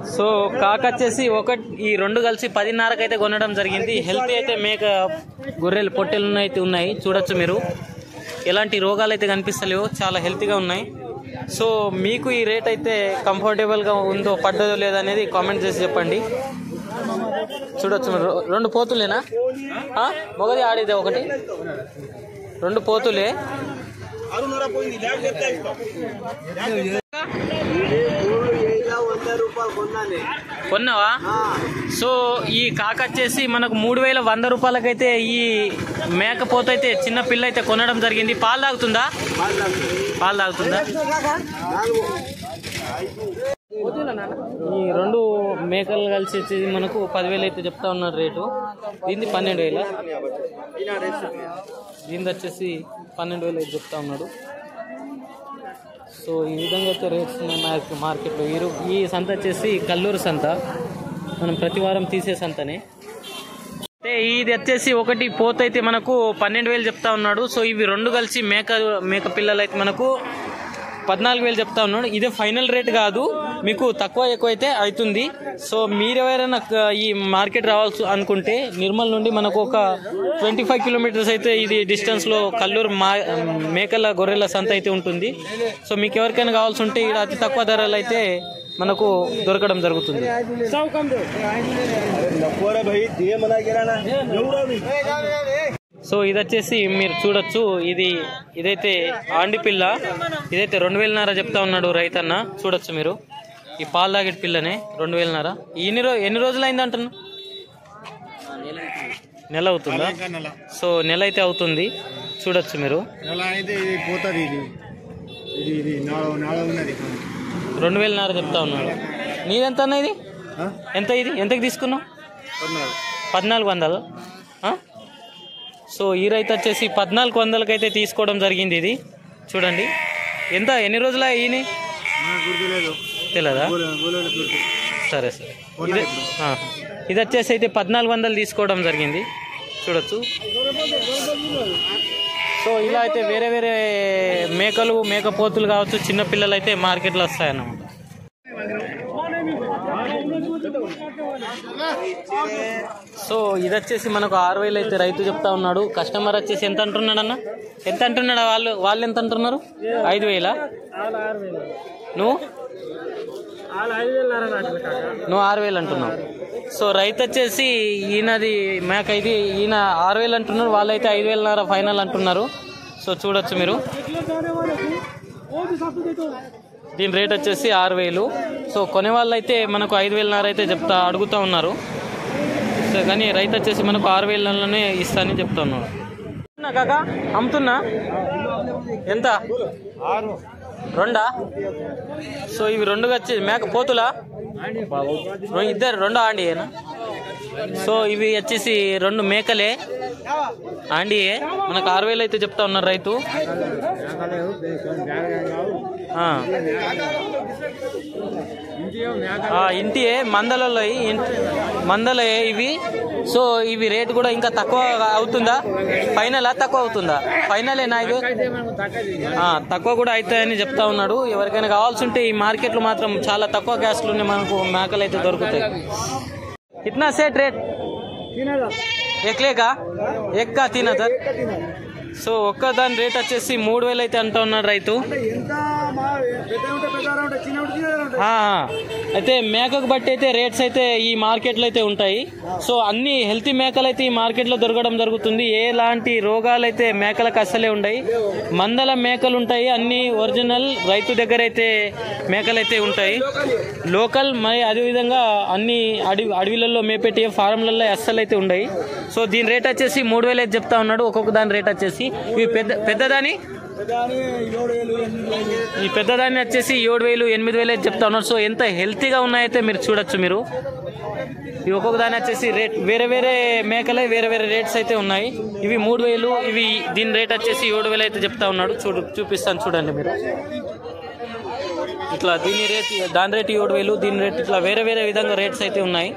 So కాక వచ్చేసి ఒక ఈ రెండు కలిసి పదిన్నరకు అయితే కొనడం జరిగింది హెల్తీ అయితే మేక గొర్రెలు పొట్టెలు అయితే ఉన్నాయి చూడొచ్చు మీరు ఎలాంటి రోగాలు అయితే కనిపిస్తలేవు చాలా హెల్తీగా ఉన్నాయి సో మీకు ఈ రేట్ అయితే కంఫర్టబుల్గా ఉందో పడ్డదో లేదో అనేది కామెంట్ చేసి చెప్పండి చూడొచ్చు మీరు రెండు పోతులేనా ఆ? మొగది ఆడిదే ఒకటి రెండు పోతులే వంద రూపాయలు కొన్నానే కొన్నావా సో ఈ కాక వచ్చేసి మనకు మూడు వేల వంద రూపాయలకైతే ఈ మేకపోతే అయితే చిన్న పిల్ల అయితే కొనడం జరిగింది పాలు తాగుతుందా పాలు తాగుతుందా ఈ రెండు మేకలు కలిసి వచ్చి మనకు పదివేలు అయితే చెప్తా ఉన్నారు రేటు దీన్ని పన్నెండు వేల దీని వచ్చేసి పన్నెండు వేలు అయితే చెప్తా ఉన్నాడు సో ఈ విధంగా అయితే రేట్స్ ఉన్నాయి మార్కెట్ మార్కెట్లో ఈ రో- ఈ సంత వచ్చేసి కల్లూరు సంత మనం ప్రతి వారం తీసే సంతనే అయితే ఇది వచ్చేసి ఒకటి పోత అయితే మనకు పన్నెండు వేలు చెప్తా ఉన్నాడు సో ఇవి రెండు కలిసి మేక మేక పిల్లలు అయితే మనకు పద్నాలుగు వేలు చెప్తా ఉన్నాడు ఇదే ఫైనల్ రేట్ కాదు మీకు తక్కువ ఎక్కువ అయితే అవుతుంది సో మీరు ఎవరైనా క- ఈ మార్కెట్ రావాల్సి అనుకుంటే నిర్మల్ నుండి మనకు ఒక ట్వంటీ ఫైవ్ కిలోమీటర్స్ అయితే ఇది డిస్టెన్స్లో కల్లూరు మా మేకల గొర్రెల సంత అయితే ఉంటుంది సో మీకు ఎవరికైనా కావాల్సి ఉంటే ఇక్కడ అతి తక్కువ ధరలు అయితే మనకు దొరకడం జరుగుతుంది नकोरे भाई दिए मना गिरा ना एवढा बी సో ఇది వచ్చేసి మీరు చూడొచ్చు ఇది ఇదైతే ఆండి పిల్ల ఇదైతే రెండు వేలన్నర చెప్తా ఉన్నాడు రైతన్న చూడొచ్చు మీరు ఈ పాలు తాగే పిల్లనే రెండు వేలన్నర ఎన్ని రో ఎన్ని రోజులు అయింది అంటున్నా నెల అవుతుందా సో నెల అయితే అవుతుంది చూడొచ్చు మీరు ఎలా అయితే ఇది పోతుంది ఇది ఇది ఇది నాడ నాడ ఉన్నది రెండు వేలన్నర చెప్తా ఉన్నాడు నీదెంత అన్న ఇది ఎంత ఇది ఎంతకి తీసుకున్నావు కొన్నారు పద్నాలుగు వందలు ఆ? సో ఈ రైతు వచ్చేసి పద్నాలుగు వందలకైతే తీసుకోవడం జరిగింది ఇది చూడండి ఎంత ఎన్ని రోజుల ఈయన గుర్తులేదు తెలియదా గోలేదు గుర్తు సరే సరే ఇది ఆ. ఇది వచ్చేసి అయితే పద్నాలుగు వందలు తీసుకోవడం జరిగింది చూడొచ్చు సో ఇలా అయితే వేరే వేరే మేకలు మేకపోతులు కావచ్చు చిన్న పిల్లలు అయితే మార్కెట్లో వస్తాయన్నమాట సో ఇది వచ్చేసి మనకు ఆరు వేలు అయితే రైతు చెప్తా ఉన్నాడు కస్టమర్ వచ్చేసి ఎంత అంటున్నాడు అన్న ఎంత అంటున్నాడు వాళ్ళు వాళ్ళు ఎంత అంటున్నారు ఐదు వేలా నువ్వు నువ్వు ఆరు వేలు అంటున్నావు సో రైతు వచ్చేసి ఈయనది మేక ఇది ఈయన ఆరు వేలు అంటున్నారు వాళ్ళైతే ఐదు వేలన్నర ఫైనల్ అంటున్నారు సో చూడొచ్చు మీరు దీని రేట్ వచ్చేసి ఆరు వేలు సో కొనే వాళ్ళు అయితే మనకు ఐదు వేలన్నర అయితే చెప్తా అడుగుతూ ఉన్నారు సో కానీ రైతు వచ్చేసి మనకు ఆరు వేలలోనే ఇస్తానని చెప్తా ఉన్నాడు అమ్ముతున్నా కాకా అమ్ముతున్నా ఎంత రెండా సో ఇవి రెండు వచ్చి మేక పోతులా రెం- ఇద్దరు రెండు ఆండియేనా సో ఇవి వచ్చేసి రెండు మేకలే ఆండియే మనకు ఆరు వేలు అయితే చెప్తా ఉన్నారు రైతు ఆ. ఆ, ఇంటియే మందలలో ఇంటి మందలే ఇవి సో ఇవి రేట్ కూడా ఇంకా తక్కువ అవుతుందా ఫైనలా తక్కువ అవుతుందా ఫైనలేనా ఇది ఆ, తక్కువ కూడా అవుతాయని చెప్తా ఉన్నాడు ఎవరికైనా కావాల్సి ఉంటే ఈ మార్కెట్లో మాత్రం చాలా తక్కువ క్యాస్ట్లోనే మనకు మేకలు అయితే దొరుకుతాయి కిतना सेट रेट ఎక్లేకా ఎక్క తిన సార్ సో ఒక్క దాని రేట్ వచ్చేసి మూడు వేలు అయితే అంటా ఉన్నాడు రైతు ఎంత మా పెద్ద ఉంటే పెద్ద ఉంటాయి చిన్న ఉంటే చిన్న ఉంటాయి ఆ, అయితే మేకకు బట్టి అయితే రేట్స్ అయితే ఈ మార్కెట్లో అయితే ఉంటాయి సో అన్ని హెల్తీ మేకలు అయితే ఈ మార్కెట్లో దొరకడం జరుగుతుంది ఎలాంటి రోగాలు అయితే మేకలకు అస్సలే ఉండయి మందల మేకలు ఉంటాయి అన్ని ఒరిజినల్ రైతు దగ్గర అయితే మేకలు అయితే ఉంటాయి లోకల్ మరి అదేవిధంగా అన్ని అడవి అడవిలలో మేపెట్టే ఫారంలలో అస్సలు అయితే ఉండయి సో దీని రేట్ వచ్చేసి మూడు వేలు అయితే చెప్తా ఉన్నాడు ఒక్కొక్క దాని రేట్ వచ్చేసి ఇవి పెద్ద పెద్దదాని పెద్ద ఏడు వేలు ఎనిమిది వేలు ఈ పెద్దదాన్ని వచ్చేసి ఏడు వేలు ఎనిమిది వేలు అయితే చెప్తా ఉన్నారు సో ఎంత హెల్తీగా ఉన్నాయైతే మీరు చూడొచ్చు మీరు ఈ ఒక్కొక్క దాని వచ్చేసి రేట్ వేరే వేరే మేకలే వేరే వేరే రేట్స్ అయితే ఉన్నాయి ఇవి మూడు వేలు ఇవి దీని రేట్ వచ్చేసి ఏడు వేలు అయితే చెప్తా ఉన్నాడు చూడు చూపిస్తాను చూడండి మీరు ఇట్లా దీని రేట్ దాని రేట్ ఏడు వేలు దీని రేట్ ఇట్లా వేరే వేరే విధంగా రేట్స్ అయితే ఉన్నాయి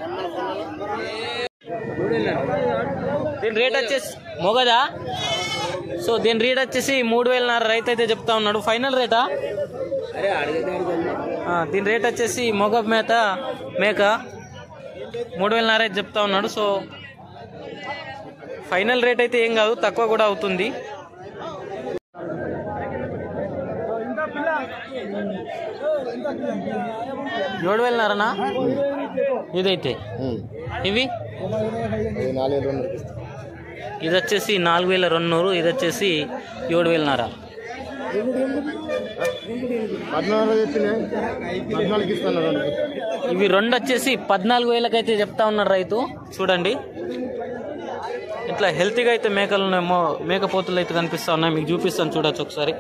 దీని రేట్ వచ్చేసి మొగదా సో దీని రేట్ వచ్చేసి మూడు వేలన్నర రైతు అయితే చెప్తా ఉన్నాడు ఫైనల్ రేటా ఆ, దీని రేట్ వచ్చేసి మొగ మేత మేక మూడు వేల నారైతే చెప్తా ఉన్నాడు సో ఫైనల్ రేట్ అయితే ఏం కాదు తక్కువ కూడా అవుతుంది ఏడు వేల నారనా ఇదైతే ఇవి నాలుగు రెండు ఇది వచ్చేసి నాలుగు వేల రెండు నూరు ఇది వచ్చేసి ఏడు వేలన్నర పద్నాలుగు చెప్పినా పద్నాలుగు ఇస్తాను రెండు ఇవి రెండు వచ్చేసి పద్నాలుగు వేలకైతే చెప్తా ఉన్నారు రైతు చూడండి ఇట్లా హెల్తీగా అయితే మేకలు ఉన్నాయేమో మేకపోతులు అయితే కనిపిస్తా ఉన్నాయి మీకు చూపిస్తాను చూడొచ్చు ఒకసారి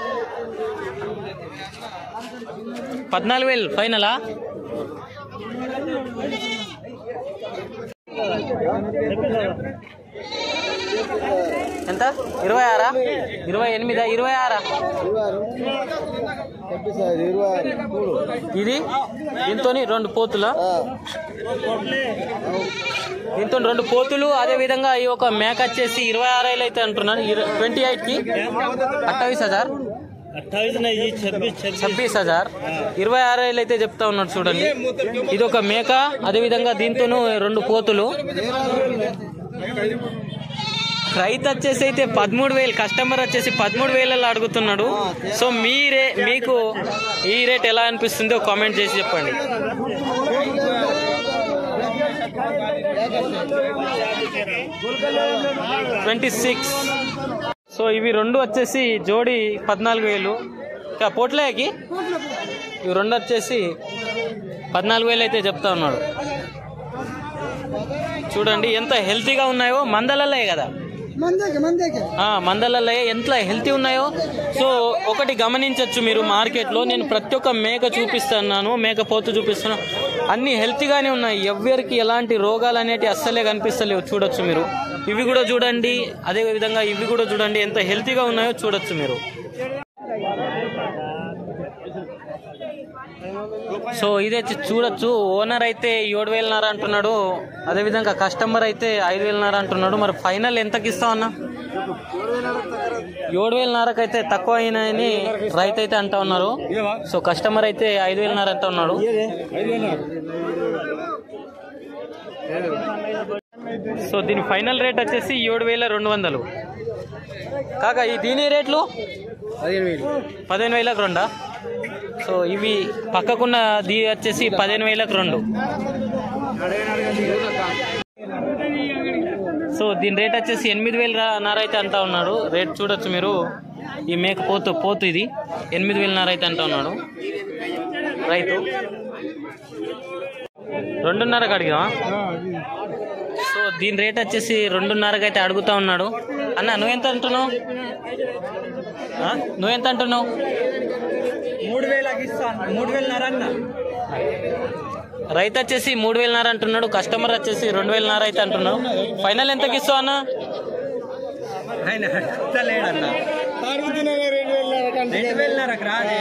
పద్నాలుగు వేలు ఫైనలా ఎంత ఇరవై ఆరా ఇరవై ఎనిమిదా ఇరవై ఆరా ఇరవై ఆరు మూడు ఇది దీంతో రెండు పోతుల దీంతో రెండు పోతులు అదే విధంగా ఈ ఒక మేక వచ్చేసి ఇరవై ఆరు వేలు అయితే అంటున్నాను ట్వంటీ ఎయిట్ కి అట్టాయిస్ హజార్ अट्ठाईस नहीं जी छब्बीस छब्बीस ఛబ్బీస్ హజార్ ఇరవై ఆరు వేలు అయితే చెప్తా ఉన్నాడు చూడండి ఇది ఒక మేక అదే విధంగా దీంతోనూ రెండు పోతులు రైతు వచ్చేసి అయితే పదమూడు వేలు కస్టమర్ వచ్చేసి పదమూడు వేలలో అడుగుతున్నాడు సో మీరే మీకు ఈ రేట్ ఎలా అనిపిస్తుందో కామెంట్ చేసి చెప్పండి ట్వంటీ సిక్స్ సో ఇవి రెండు వచ్చేసి జోడి పద్నాలుగు వేలు ఇంకా పోట్లేకి ఇవి రెండు వచ్చేసి పద్నాలుగు వేలు అయితే చెప్తా ఉన్నాడు చూడండి ఎంత హెల్తీగా ఉన్నాయో మందలలే కదా ఆ, మందలలో ఎంత హెల్తీ ఉన్నాయో సో ఒకటి గమనించవచ్చు మీరు మార్కెట్లో నేను ప్రతి ఒక్క మేక చూపిస్తున్నాను మేక పోతు చూపిస్తున్నాను అన్ని హెల్తీగానే ఉన్నాయి ఎవరికి ఎలాంటి రోగాలు అనేవి అస్సలే కనిపిస్తలేవు చూడొచ్చు మీరు ఇవి కూడా చూడండి అదే విధంగా ఇవి కూడా చూడండి ఎంత హెల్తీగా ఉన్నాయో చూడొచ్చు మీరు సో ఇది వచ్చి చూడొచ్చు ఓనర్ అయితే ఏడు వేలన్నర అంటున్నాడు అదే విధంగా కస్టమర్ అయితే ఐదు వేలన్నర అంటున్నాడు మరి ఫైనల్ ఎంతకి ఇస్తావు అన్న ఏడు వేలన్నరకు అయితే తక్కువ అయినాయని రైతు అయితే అంటా ఉన్నారు సో కస్టమర్ అయితే ఐదు వేలన్నర అంటా ఉన్నాడు సో దీని ఫైనల్ రేట్ వచ్చేసి ఏడు వేల రెండు వందలు కాక ఈ దీని రేట్లు పదిహేను వేలు పదిహేను వేలకు రెండా సో ఇవి పక్కకున్న దీ వచ్చేసి పదిహేను వేలకు రెండు సో దీని రేట్ వచ్చేసి ఎనిమిది వేల నార అయితే అంటా ఉన్నాడు రేట్ చూడొచ్చు మీరు ఈ మేక పోతు పోతు ఇది ఎనిమిది వేల నార అయితే అంటా ఉన్నాడు రైతు రెండున్నరకు అడిగావా సో దీని రేట్ వచ్చేసి రెండున్నరకు అయితే అడుగుతా ఉన్నాడు అన్న నువ్వెంత అంటున్నావు ఆ? నువ్వెంత అంటున్నావు మూడు వేలకి ఇస్తాను మూడు వేలన్నర అన్న రైతు వచ్చేసి మూడు వేలన్నర అంటున్నాడు కస్టమర్ వచ్చేసి రెండు వేలన్నర అయితే అంటున్నాడు ఫైనల్ ఎంతకి ఇస్తావు అన్న ఆయన లేడన్న రెండు వేలన్నరకు రాదే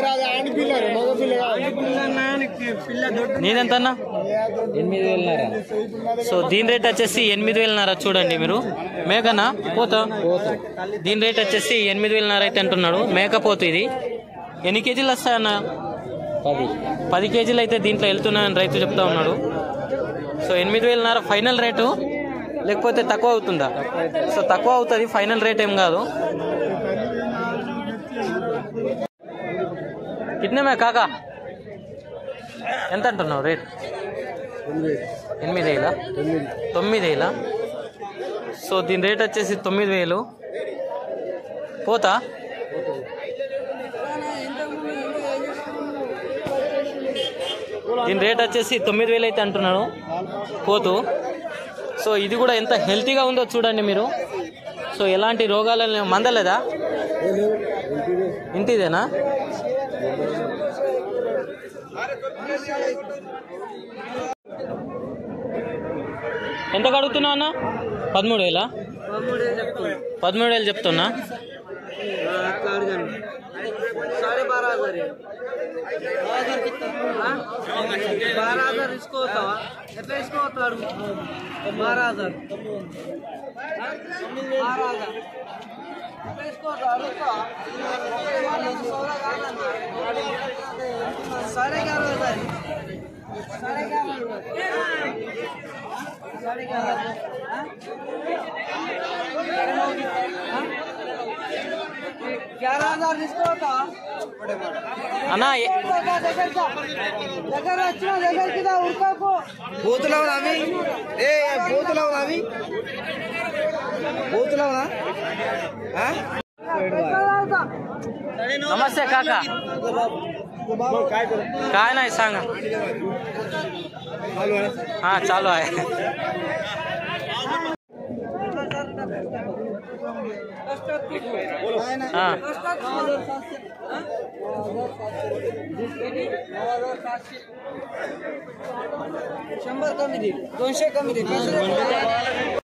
పిల్ల దొడ్డు నీదెంత అన్న ఎనిమిది వేలన్నర సో దీని రేట్ వచ్చేసి ఎనిమిది వేలన్నర చూడండి మీరు మేకనా పోతా దీని రేట్ వచ్చేసి ఎనిమిది వేలన్నర అయితే అంటున్నాడు మేకపోతు ఇది ఎన్ని కేజీలు వస్తాయన్న పది పది కేజీలు అయితే దీంట్లో వెళ్తున్నాయని రైతు చెప్తా ఉన్నాడు సో ఎనిమిది వేలన్నర ఫైనల్ రేటు లేకపోతే తక్కువ అవుతుందా సో తక్కువ అవుతుంది ఫైనల్ రేట్ ఏం కాదు కిట్నమే కాకా ఎంత అంటున్నావు రేట్ ఎనిమిది వేల తొమ్మిది వేల సో దీని రేట్ వచ్చేసి తొమ్మిది వేలు పోతా దీని రేట్ వచ్చేసి తొమ్మిది వేలు అయితే అంటున్నాడు పోతూ సో ఇది కూడా ఎంత హెల్తీగా ఉందో చూడండి మీరు సో ఎలాంటి రోగాలు లేవు. మందలేదా ఇంటిదేనా ఎంత కడుగుతున్నావు అన్న పదమూడు వేలా పదమూడు వేలు చెప్తున్నా साढ़े बारह हजार है बारह हजार इसको होता हुआ एट्ला इसको होता बारह हजार बारह हजार साढ़े ग्यारह बजे साढ़े ग्यारह साढ़े ग्यारह हजार डिस्को होता అన్నా ఏ- దగ్గర వచ్చిన దగ్గరికి దా ఉడకకు బూతులవు అవి ఏ బూతులవు అవి బూతులవునా नमस्ते काका काय नाही सांगा हा चालू आहे हा शंभर कमी दे दोनशे कमी दे